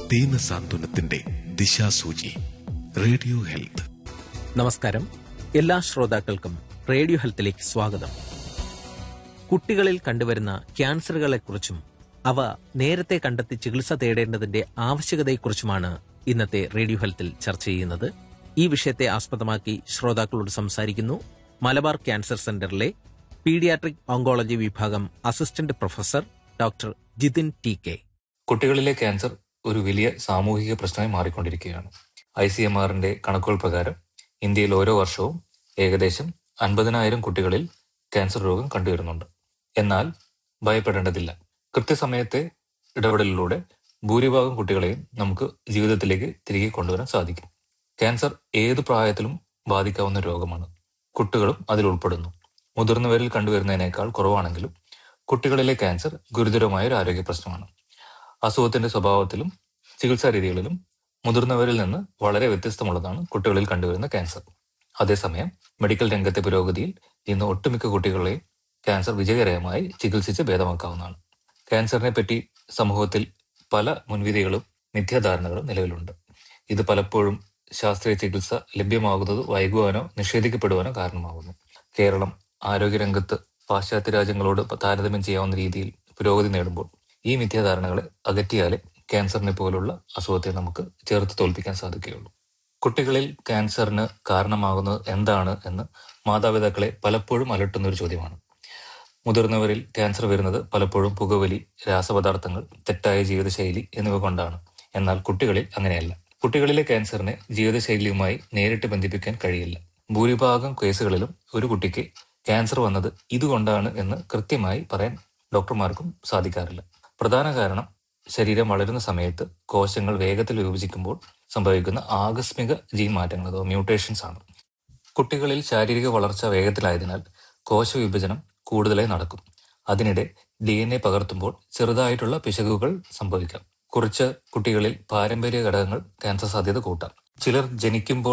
ദീനസാന്ത്വനത്തിന്റെ ദിശാസൂചി radio health നമസ്കാരം എല്ലാ ശ്രോതാക്കൾക്കും റേഡിയോ ഹെൽത്തിലേക്ക് സ്വാഗതം കുട്ടികളിൽ കണ്ടുവരുന്ന ക്യാൻസറുകളെക്കുറിച്ചും അവ നേരത്തെ കണ്ടെത്തി ചികിത്സ തേടേണ്ടതിന്റെ ആവശ്യകതയെക്കുറിച്ചുമാണ് ഇന്നത്തെ റേഡിയോ ഹെൽത്തിൽ ചർച്ച ചെയ്യുന്നത് ഈ വിഷയത്തെ ആസ്പദമാക്കി ശ്രോതാക്കളോട് സംസാരിക്കുന്നു മലബാർ ക്യാൻസർ സെന്ററിലെ പീഡിയാട്രിക് ഓങ്കോളജി വിഭാഗം assistant professor doctor Jithin T K കുട്ടികളിലെ ക്യാൻസർ ഒരു വലിയ സാമൂഹിക പ്രശ്നമായി മാറിക്കൊണ്ടിരിക്കുകയാണ് ഐ സി എം ആറിന്റെ കണക്കുകൾ പ്രകാരം ഇന്ത്യയിൽ ഓരോ വർഷവും ഏകദേശം അൻപതിനായിരം കുട്ടികളിൽ ക്യാൻസർ രോഗം കണ്ടുവരുന്നുണ്ട് എന്നാൽ ഭയപ്പെടേണ്ടതില്ല കൃത്യസമയത്തെ ഇടപെടലിലൂടെ ഭൂരിഭാഗം കുട്ടികളെയും നമുക്ക് ജീവിതത്തിലേക്ക് തിരികെ കൊണ്ടുവരാൻ സാധിക്കും ക്യാൻസർ ഏത് പ്രായത്തിലും ബാധിക്കാവുന്ന രോഗമാണ് കുട്ടികളും അതിൽ ഉൾപ്പെടുന്നു മുതിർന്നവരിൽ കണ്ടുവരുന്നതിനേക്കാൾ കുറവാണെങ്കിലും കുട്ടികളിലെ ക്യാൻസർ ഗുരുതരമായ ഒരു ആരോഗ്യ പ്രശ്നമാണ് അസുഖത്തിന്റെ സ്വഭാവത്തിലും ചികിത്സാ രീതികളിലും മുതിർന്നവരിൽ നിന്ന് വളരെ വ്യത്യസ്തമുള്ളതാണ് കുട്ടികളിൽ കണ്ടുവരുന്ന ക്യാൻസർ അതേസമയം മെഡിക്കൽ രംഗത്തെ പുരോഗതിയിൽ ഇന്ന് ഒട്ടുമിക്ക കുട്ടികളെയും ക്യാൻസർ വിജയകരമായി ചികിത്സിച്ച് ഭേദമാക്കാവുന്നതാണ് ക്യാൻസറിനെ പറ്റി സമൂഹത്തിൽ പല മുൻവിധികളും മിഥ്യാധാരണകളും നിലവിലുണ്ട് ഇത് പലപ്പോഴും ശാസ്ത്രീയ ചികിത്സ ലഭ്യമാകുന്നത് വൈകുവാനോ നിഷേധിക്കപ്പെടുവാനോ കാരണമാകുന്നു കേരളം ആരോഗ്യരംഗത്ത് പാശ്ചാത്യ രാജ്യങ്ങളോട് താരതമ്യം ചെയ്യാവുന്ന രീതിയിൽ പുരോഗതി നേടുമ്പോൾ ഈ മിഥ്യാധാരണകളെ അകറ്റിയാലേ ക്യാൻസറിനെ പോലുള്ള അസുഖത്തെ നമുക്ക് ചേർത്ത് തോൽപ്പിക്കാൻ സാധിക്കുകയുള്ളൂ കുട്ടികളിൽ ക്യാൻസറിന് കാരണമാകുന്നത് എന്താണ് എന്ന് മാതാപിതാക്കളെ പലപ്പോഴും അലട്ടുന്ന ഒരു ചോദ്യമാണ് മുതിർന്നവരിൽ ക്യാൻസർ വരുന്നത് പലപ്പോഴും പുകവലി രാസപദാർത്ഥങ്ങൾ തെറ്റായ ജീവിതശൈലി എന്നിവ കൊണ്ടാണ് എന്നാൽ കുട്ടികളിൽ അങ്ങനെയല്ല കുട്ടികളിലെ ക്യാൻസറിനെ ജീവിതശൈലിയുമായി നേരിട്ട് ബന്ധിപ്പിക്കാൻ കഴിയില്ല ഭൂരിഭാഗം കേസുകളിലും ഒരു കുട്ടിക്ക് ക്യാൻസർ വന്നത് ഇതുകൊണ്ടാണ് എന്ന് കൃത്യമായി പറയാൻ ഡോക്ടർമാർക്കും സാധിക്കാറില്ല പ്രധാന കാരണം ശരീരം വളരുന്ന സമയത്ത് കോശങ്ങൾ വേഗത്തിൽ വിഭജിക്കുമ്പോൾ സംഭവിക്കുന്ന ആകസ്മിക ജീൻ മാറ്റങ്ങൾ അഥവാ മ്യൂട്ടേഷൻസ് ആണ് കുട്ടികളിൽ ശാരീരിക വളർച്ച വേഗത്തിലായതിനാൽ കോശവിഭജനം കൂടുതലായി നടക്കും അതിനിടെ ഡി എൻ എ പകർത്തുമ്പോൾ ചെറുതായിട്ടുള്ള പിശകുകൾ സംഭവിക്കാം കുറച്ച് കുട്ടികളിൽ പാരമ്പര്യ ഘടകങ്ങൾ ക്യാൻസർ സാധ്യത കൂട്ടാം ചിലർ ജനിക്കുമ്പോൾ